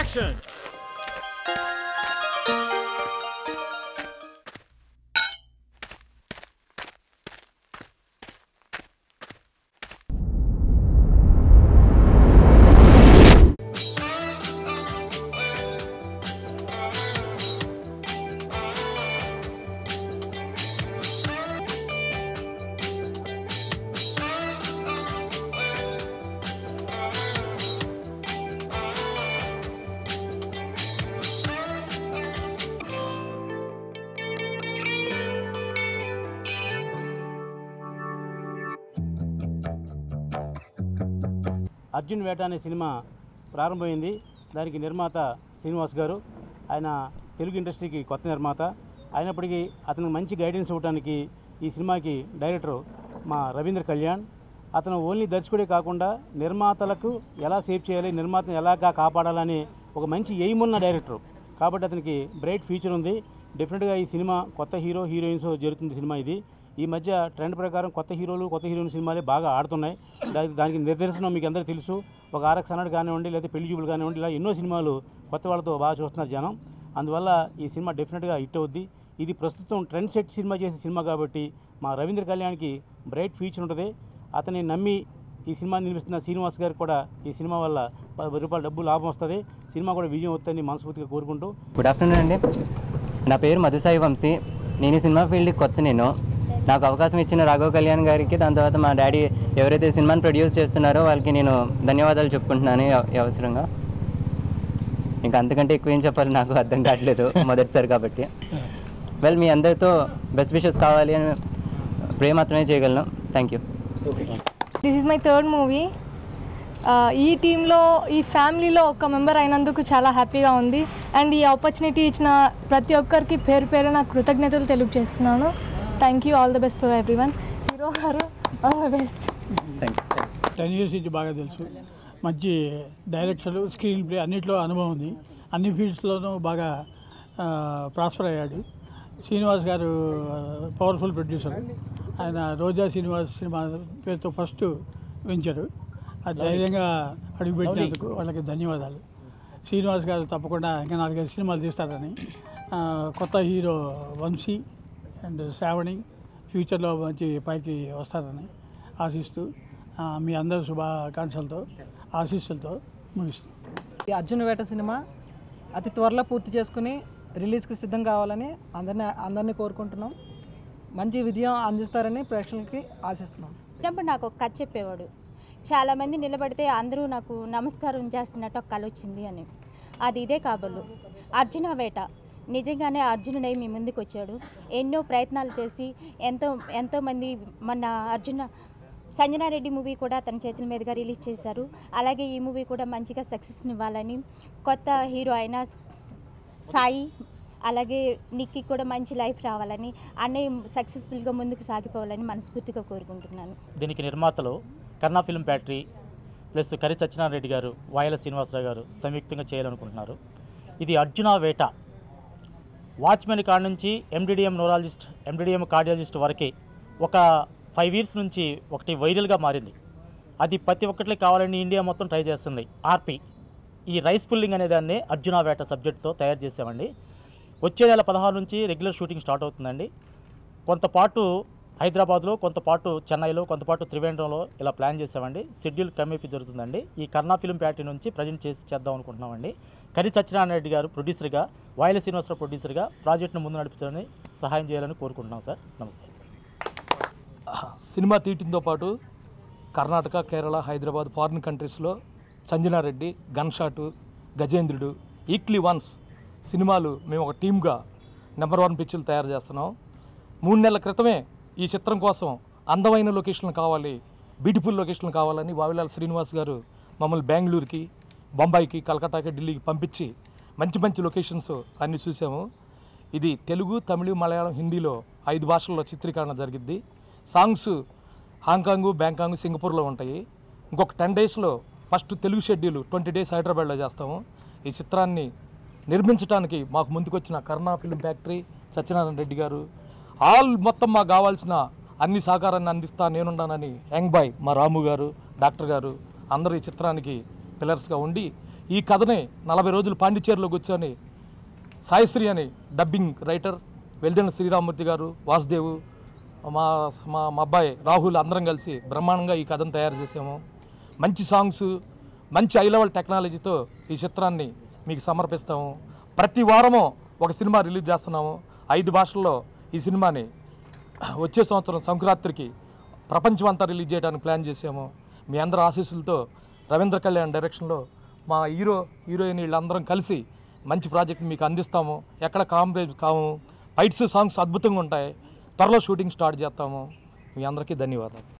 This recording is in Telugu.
Action! అర్జున్ వేట అనే సినిమా ప్రారంభమైంది దానికి నిర్మాత శ్రీనివాస్ గారు ఆయన తెలుగు ఇండస్ట్రీకి కొత్త నిర్మాత అయినప్పటికీ అతనికి మంచి గైడెన్స్ ఇవ్వడానికి ఈ సినిమాకి డైరెక్టర్ మా రవీంద్ర కళ్యాణ్ అతను ఓన్లీ దర్శకుడే కాకుండా నిర్మాతలకు ఎలా సేవ్ చేయాలి నిర్మాతను ఎలాగా కాపాడాలని ఒక మంచి ఎయిమ్ ఉన్న డైరెక్టర్ కాబట్టి అతనికి బ్రైట్ ఫ్యూచర్ ఉంది డెఫినెట్గా ఈ సినిమా కొత్త హీరో హీరోయిన్స్ జరుగుతుంది సినిమా ఇది ఈ మధ్య ట్రెండ్ ప్రకారం కొత్త హీరోలు కొత్త హీరోయిన్ సినిమాలే బాగా ఆడుతున్నాయి దా- దానికి నిదర్శనం మీకు అందరికీ తెలుసు ఒక ఆర్ఎక్స్ హండ్రెడ్ కానివ్వండి లేదా పెళ్లి చూపులు కానివ్వండి ఇలా ఎన్నో సినిమాలు కొత్త వాళ్ళతో బాగా చూస్తున్నారు జనం అందువల్ల ఈ సినిమా డెఫినెట్గా హిట్ అవుద్ది ఇది ప్రస్తుతం ట్రెండ్ సెట్ సినిమా చేసే సినిమా కాబట్టి మా రవీంద్ర కళ్యాణ్కి బ్రైట్ ఫ్యూచర్ ఉంటుంది అతన్ని నమ్మి ఈ సినిమాని నిర్మిస్తున్న శ్రీనివాస్ గారికి కూడా ఈ సినిమా వల్ల పది రూపాయల డబ్బు లాభం వస్తుంది సినిమా కూడా విజయం అవుతుందని మనస్ఫూర్తిగా కోరుకుంటూ గుడ్ ఆఫ్టర్నూన్ అండి నా పేరు మధుసాయి వంశీ నేను ఈ సినిమా ఫీల్డ్కి కొత్త నేను నాకు అవకాశం ఇచ్చిన రాఘవ కళ్యాణ్ గారికి దాని తర్వాత మా డాడీ ఎవరైతే సినిమాని ప్రొడ్యూస్ చేస్తున్నారో వాళ్ళకి నేను ధన్యవాదాలు చెప్పుకుంటున్నాను ఈ అవ- ఈ అవసరంగా ఇంకా అంతకంటే ఎక్కువ ఏం చెప్పాలి నాకు అర్థం కావట్లేదు మొదటిసారి కాబట్టి వెల్ మీ అందరితో బెస్ట్ విషెస్ కావాలి అని ప్రే మాత్రమే చేయగలను thank you this is my third movie ఈ టీంలో ఈ ఫ్యామిలీలో ఒక మెంబర్ అయినందుకు చాలా హ్యాపీగా ఉంది అండ్ ఈ ఆపర్చునిటీ ఇచ్చిన ప్రతి ఒక్కరికి పేరు పేరు నా కృతజ్ఞతలు తెలియజేస్తున్నాను thank you all the best for everyone hero గారు all the best thank you ten years నుంచి బాగా తెలుసు మంచి డైరెక్షన్ స్క్రీన్ ప్లే అన్నిట్లో అనుభవం ఉంది అన్ని ఫీల్డ్స్లోనూ బాగా ప్రాస్పర్ అయ్యాడు శ్రీనివాస్ గారు పవర్ఫుల్ ప్రొడ్యూసర్ ఆయన రోజా శ్రీనివాస్ సినిమా పేరుతో ఫస్ట్ వెంచరు అది ధైర్యంగా అడుగుపెట్టినందుకు వాళ్ళకి ధన్యవాదాలు శ్రీనివాస్ గారు తప్పకుండా ఇంకా నాలుగైదు సినిమాలు తీస్తారని ఆ, కొత్త హీరో వంశీ అండ్ శ్రావణి ఫ్యూచర్లో మంచి పైకి వస్తారని ఆశిస్తూ ఆ, మీ అందరి శుభాకాంక్షలతో ఆశీస్సులతో ముగిస్తున్నాను ఈ అర్జున్ వేట సినిమా అతి త్వరలో పూర్తి చేసుకుని రిలీజ్కి సిద్ధం కావాలని అందరిని అందరినీ కోరుకుంటున్నాం మంచి విజయం అందిస్తారని ప్రేక్షకులకి ఆశిస్తున్నాం చిన్నప్పుడు నాకు ఒక కథ చెప్పేవాడు చాలామంది నిలబడితే అందరూ నాకు నమస్కారం చేస్తున్నట్టు ఒక కళ వచ్చింది అని అది ఇదే కాబోలు అర్జున వేట నిజంగానే అర్జునుడై మీ ముందుకు వచ్చాడు ఎన్నో ప్రయత్నాలు చేసి ఎంతో ఎంతోమంది మొన్న అర్జున సంజనారెడ్డి మూవీ కూడా తన చేతుల మీదుగా రిలీజ్ చేశారు అలాగే ఈ మూవీ కూడా మంచిగా సక్సెస్ని ఇవ్వాలని కొత్త హీరో అయిన సాయి అలాగే నిక్కి కూడా మంచి లైఫ్ రావాలని అన్నయ్య సక్సెస్ఫుల్గా ముందుకు సాగిపోవాలని మనస్ఫూర్తిగా కోరుకుంటున్నాను దీనికి నిర్మాతలు కర్ణా ఫిల్మ్ ఫ్యాక్టరీ ప్లస్ కరి సత్యనారాయణ రెడ్డి గారు వాయల శ్రీనివాసరావు గారు సంయుక్తంగా చేయాలనుకుంటున్నారు ఇది అర్జున వేట వాచ్మెన్ కాడ నుంచి ఎండిడిఎం న్యూరాలజిస్ట్ ఎండిడిఎం కార్డియాలజిస్ట్ వరకే ఒక ఫైవ్ ఇయర్స్ నుంచి ఒకటి వైరల్గా మారింది అది ప్రతి ఒక్కరికి కావాలని ఇండియా మొత్తం ట్రై చేస్తుంది ఆర్పి ఈ రైస్ పుల్లింగ్ అనే దాన్ని అర్జున వేట సబ్జెక్ట్తో తయారు చేసామండి వచ్చే నెల పదహారు నుంచి రెగ్యులర్ షూటింగ్ స్టార్ట్ అవుతుందండి కొంతపాటు హైదరాబాద్లో కొంతపాటు చెన్నైలో కొంతపాటు త్రివేంద్రంలో ఇలా ప్లాన్ చేసామండి షెడ్యూల్ కమిపి జరుగుతుందండి ఈ కర్ణా ఫిల్మ్ ప్యాటరీ నుంచి ప్రజెంట్ చేసి చేద్దాం అనుకుంటున్నామండి కరి సత్యనారాయణ రెడ్డి గారు ప్రొడ్యూసర్గా వాయిల శ్రీనివాసరావు ప్రొడ్యూసర్గా ప్రాజెక్ట్ను ముందు నడిపించాలని సహాయం చేయాలని కోరుకుంటున్నాం సార్ నమస్తే సినిమా తీయటంతో పాటు కర్ణాటక కేరళ హైదరాబాద్ ఫారిన్ కంట్రీస్లో సంజనారెడ్డి గన్ షాటు గజేంద్రుడు ఈక్లీ వన్స్ సినిమాలు మేము ఒక టీమ్గా నెంబర్ వన్ పిక్చర్లు తయారు చేస్తున్నాం మూడు నెలల క్రితమే ఈ చిత్రం కోసం అందమైన లొకేషన్లు కావాలి బ్యూటిఫుల్ లొకేషన్లు కావాలని వావిలాల్ శ్రీనివాస్ గారు మమ్మల్ని బెంగళూరుకి బొంబాయికి కలకట్టాకి ఢిల్లీకి పంపించి మంచి మంచి లొకేషన్స్ అన్ని చూసాము ఇది తెలుగు తమిళ మలయాళం హిందీలో ఐదు భాషల్లో చిత్రీకరణ జరిగిద్ది సాంగ్స్ హాంకాంగ్ బ్యాంకాంగ్ సింగపూర్లో ఉంటాయి ఇంకొక టెన్ డేస్లో first Telugu schedule twenty days హైదరాబాద్లో చేస్తాము ఈ చిత్రాన్ని నిర్మించడానికి మాకు ముందుకొచ్చిన Karna film factory Satyanarayana Reddy garu all మొత్తం మాకు కావాల్సిన అన్ని సహకారాన్ని అందిస్తా నేనున్నానని యంగ్ బాయ్ మా రాము గారు డాక్టర్ గారు అందరూ ఈ చిత్రానికి పిల్లర్స్గా ఉండి ఈ కథని నలభై రోజులు పాండిచేరిలో కూర్చొని సాయిశ్రీ అని డబ్బింగ్ రైటర్ వెల్దెన శ్రీరామూర్తి గారు వాసుదేవు మా మా మా అబ్బాయి రాహుల్ అందరం కలిసి బ్రహ్మాండంగా ఈ కథను తయారు చేసాము మంచి సాంగ్స్ మంచి హై లెవెల్ టెక్నాలజీతో ఈ చిత్రాన్ని మీకు సమర్పిస్తాము ప్రతి వారము ఒక సినిమా రిలీజ్ చేస్తున్నాము ఐదు భాషల్లో ఈ సినిమాని వచ్చే సంవత్సరం సంక్రాంతికి ప్రపంచం అంతా రిలీజ్ చేయడానికి ప్లాన్ చేసాము మీ అందరి ఆశీస్సులతో రవీంద్ర కళ్యాణ్ డైరెక్షన్లో మా హీరో హీరోయిన్ వీళ్ళందరం కలిసి మంచి ప్రాజెక్ట్ మీకు అందిస్తాము ఎక్కడ కాంప్రమైజ్ కాము ఫైట్స్ సాంగ్స్ అద్భుతంగా ఉంటాయి త్వరలో షూటింగ్ స్టార్ట్ చేస్తాము మీ అందరికీ ధన్యవాదాలు